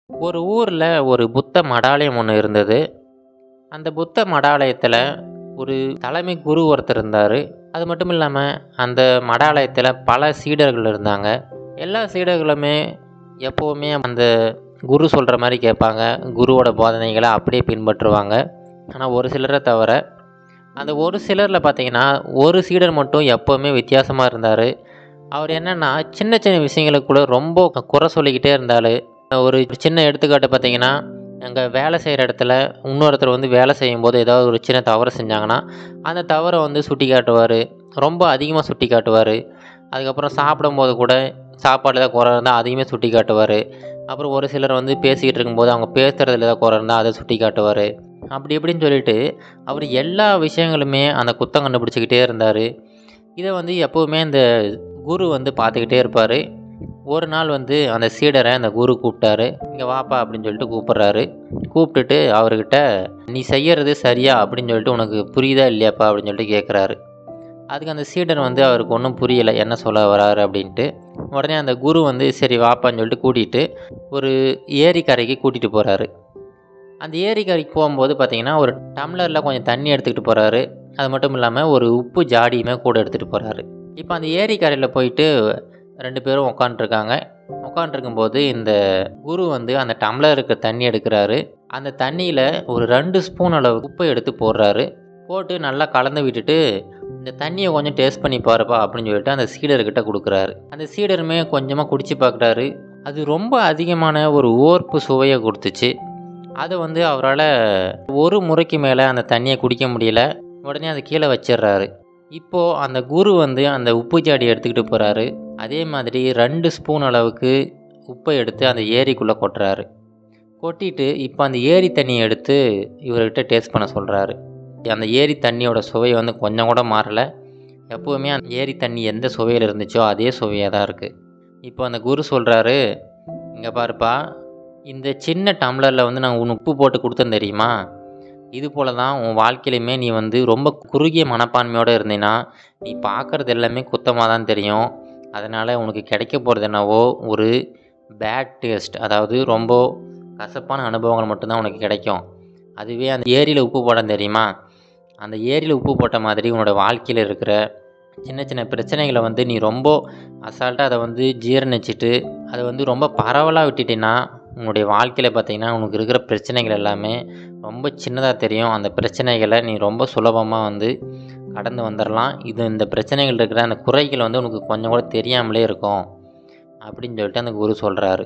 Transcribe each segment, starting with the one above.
ஒரு ஊரில் ஒரு புத்த மடாலயம் ஒன்று இருந்தது அந்த புத்த மடாலயத்தில் ஒரு தலைமை குரு ஒருத்தர் இருந்தார் அது மட்டும் இல்லாமல் அந்த மடாலயத்தில் பல சீடர்கள் இருந்தாங்க எல்லா சீடர்களுமே எப்போவுமே அந்த குரு சொல்கிற மாதிரி கேட்பாங்க குருவோட போதனைகளை அப்படியே பின்பற்றுவாங்க ஆனால் ஒரு சிலரை தவிர அந்த ஒரு சிலரில் பார்த்தீங்கன்னா ஒரு சீடர் மட்டும் எப்போவுமே வித்தியாசமாக இருந்தார் அவர் என்னென்னா சின்ன சின்ன விஷயங்களுக்கு கூட ரொம்ப குறை சொல்லிக்கிட்டே இருந்தார் ஒரு சின்ன எடுத்துக்காட்டு பார்த்தீங்கன்னா அங்கே வேலை செய்கிற இடத்துல இன்னொருத்தர் வந்து வேலை செய்யும்போது ஏதாவது ஒரு சின்ன தவறு செஞ்சாங்கன்னா அந்த தவறை வந்து சுட்டி காட்டுவார் ரொம்ப அதிகமாக சுட்டி காட்டுவார் அதுக்கப்புறம் சாப்பிடும்போது கூட சாப்பாட்டில் ஏதாவது குறை இருந்தால் அதையுமே சுட்டி காட்டுவார் அப்புறம் ஒரு சிலர் வந்து பேசிக்கிட்டு இருக்கும்போது அவங்க பேசுகிறதுல ஏதாவது குறை இருந்தால் அதை சுட்டி காட்டுவார் அப்படி இப்படின்னு சொல்லிட்டு அவர் எல்லா விஷயங்களுமே அந்த குத்தம் கண்டுபிடிச்சிக்கிட்டே இருந்தார் இதை வந்து எப்போவுமே இந்த குரு வந்து பார்த்துக்கிட்டே இருப்பார் ஒரு நாள் வந்து அந்த சீடரை அந்த குரு கூப்பிட்டாரு இங்கே வாப்பா அப்படின்னு சொல்லிட்டு கூப்பிட்றாரு கூப்பிட்டுட்டு அவர்கிட்ட நீ செய்யறது சரியா அப்படின்னு சொல்லிட்டு உனக்கு புரியுதா இல்லையாப்பா அப்படின்னு சொல்லிட்டு கேட்குறாரு அதுக்கு அந்த சீடர் வந்து அவருக்கு ஒன்றும் புரியலை என்ன சொல்ல வராரு அப்படின்ட்டு உடனே அந்த குரு வந்து சரி வாப்பான்னு சொல்லிட்டு கூட்டிகிட்டு ஒரு ஏரிக்கரைக்கு கூட்டிகிட்டு போகிறாரு அந்த ஏரிக்கரைக்கு போகும்போது பார்த்தீங்கன்னா ஒரு டம்ளரில் கொஞ்சம் தண்ணி எடுத்துக்கிட்டு போகிறாரு அது மட்டும் இல்லாமல் ஒரு உப்பு ஜாடியுமே கூட எடுத்துகிட்டு போகிறாரு இப்போ அந்த ஏரிக்கரையில் போயிட்டு ரெண்டு பேரும் உட்காண்ட்ருக்காங்க உட்காண்ட்ருக்கும்போது இந்த குரு வந்து அந்த டம்ளர் இருக்க தண்ணி எடுக்கிறாரு அந்த தண்ணியில் ஒரு ரெண்டு ஸ்பூன் அளவு உப்பை எடுத்து போடுறாரு போட்டு நல்லா கலந்து விட்டுட்டு இந்த தண்ணியை கொஞ்சம் டேஸ்ட் பண்ணி பாருப்பா அப்படின்னு சொல்லிட்டு அந்த சீடர்கிட்ட கொடுக்குறாரு அந்த சீடருமே கொஞ்சமாக குடிச்சு பார்க்குறாரு அது ரொம்ப அதிகமான ஒரு ஓர்ப்பு சுவையை கொடுத்துச்சு அதை வந்து அவரால் ஒரு முறைக்கு மேலே அந்த தண்ணியை குடிக்க முடியல உடனே அதை கீழே வச்சிடுறாரு இப்போது அந்த குரு வந்து அந்த உப்பு ஜாடி எடுத்துக்கிட்டு போகிறாரு அதே மாதிரி ரெண்டு ஸ்பூன் அளவுக்கு உப்பை எடுத்து அந்த ஏரிக்குள்ளே கொட்டுறாரு கொட்டிட்டு இப்போ அந்த ஏரி தண்ணியை எடுத்து இவர்கிட்ட டேஸ்ட் பண்ண சொல்கிறாரு அந்த ஏரி தண்ணியோட சுவை வந்து கொஞ்சம் கூட மாறலை எப்போவுமே அந்த ஏரி தண்ணி எந்த சுவையில் இருந்துச்சோ அதே சுவையாக தான் இருக்குது இப்போ அந்த குரு சொல்கிறாரு இங்கே பாருப்பா இந்த சின்ன டம்ளரில் வந்து நான் உன் உப்பு போட்டு கொடுத்தேன் தெரியுமா இது போல தான் உன் வாழ்க்கையிலுமே நீ வந்து ரொம்ப குறுகிய மனப்பான்மையோடு இருந்தீன்னா நீ பார்க்குறது எல்லாமே குத்தமாக தான் தெரியும் அதனால் உனக்கு கிடைக்க போகிறது என்னவோ ஒரு பேட் டேஸ்ட் அதாவது ரொம்ப கசப்பான அனுபவங்கள் மட்டும்தான் உனக்கு கிடைக்கும் அதுவே அந்த ஏரியில் உப்பு போட தெரியுமா அந்த ஏரியில் உப்பு போட்ட மாதிரி உன்னோட வாழ்க்கையில் இருக்கிற சின்ன சின்ன பிரச்சனைகளை வந்து நீ ரொம்ப அசால்ட்டாக அதை வந்து ஜீரணிச்சிட்டு அதை வந்து ரொம்ப பரவலாக விட்டுட்டீங்கன்னா உன்னுடைய வாழ்க்கையில் பார்த்தீங்கன்னா உனக்கு இருக்கிற பிரச்சனைகள் எல்லாமே ரொம்ப சின்னதாக தெரியும் அந்த பிரச்சனைகளை நீ ரொம்ப சுலபமாக வந்து கடந்து வந்துடலாம் இது இந்த பிரச்சனைகள் இருக்கிற அந்த குறைகள் வந்து உனக்கு கொஞ்சம் கூட தெரியாமலே இருக்கும் அப்படின்னு சொல்லிட்டு அந்த குரு சொல்கிறாரு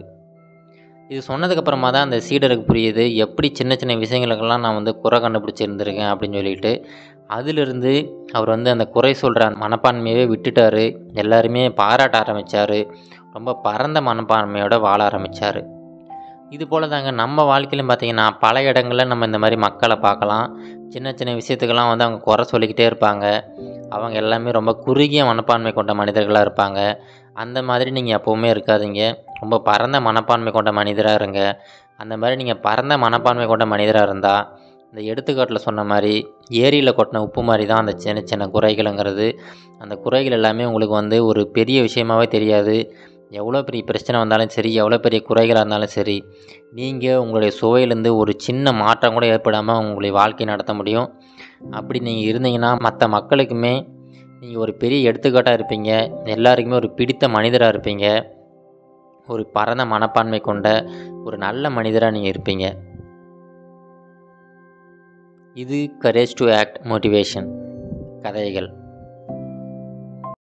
இது சொன்னதுக்கப்புறமா தான் அந்த சீடருக்கு புரியுது எப்படி சின்ன சின்ன விஷயங்களுக்கெல்லாம் நான் வந்து குறை கண்டுபிடிச்சிருந்திருக்கேன் அப்படின்னு சொல்லிட்டு அதிலிருந்து அவர் வந்து அந்த குறை சொல்கிற மனப்பான்மையவே விட்டுட்டார் எல்லாருமே பாராட்ட ஆரம்பித்தார் ரொம்ப பரந்த மனப்பான்மையோட வாழ ஆரம்பித்தார் இது போல் தாங்க நம்ம வாழ்க்கையிலும் பார்த்திங்கன்னா பல இடங்களில் நம்ம இந்த மாதிரி மக்களை பார்க்கலாம் சின்ன சின்ன விஷயத்துக்கெல்லாம் வந்து அவங்க குறை சொல்லிக்கிட்டே இருப்பாங்க அவங்க எல்லாமே ரொம்ப குறுகிய மனப்பான்மை கொண்ட மனிதர்களாக இருப்பாங்க அந்த மாதிரி நீங்கள் எப்போவுமே இருக்காதீங்க ரொம்ப பரந்த மனப்பான்மை கொண்ட மனிதராக இருங்க அந்த மாதிரி நீங்கள் பரந்த மனப்பான்மை கொண்ட மனிதராக இருந்தால் இந்த எடுத்துக்காட்டில் சொன்ன மாதிரி ஏரியில் கொட்டின உப்பு மாதிரி தான் அந்த சின்ன சின்ன குறைகளுங்கிறது அந்த குறைகள் எல்லாமே உங்களுக்கு வந்து ஒரு பெரிய விஷயமாவே தெரியாது எவ்வளோ பெரிய பிரச்சனை வந்தாலும் சரி எவ்வளோ பெரிய குறைகளாக இருந்தாலும் சரி நீங்கள் உங்களுடைய சுவையிலேருந்து ஒரு சின்ன மாற்றம் கூட ஏற்படாமல் உங்களுடைய வாழ்க்கை நடத்த முடியும் அப்படி நீங்கள் இருந்தீங்கன்னா மற்ற மக்களுக்குமே நீங்கள் ஒரு பெரிய எடுத்துக்காட்டாக இருப்பீங்க எல்லாருக்குமே ஒரு பிடித்த மனிதராக இருப்பீங்க ஒரு பரந்த மனப்பான்மை கொண்ட ஒரு நல்ல மனிதராக நீங்கள் இருப்பீங்க இது கரேஜ் டு ஆக்ட் மோட்டிவேஷன் கதைகள்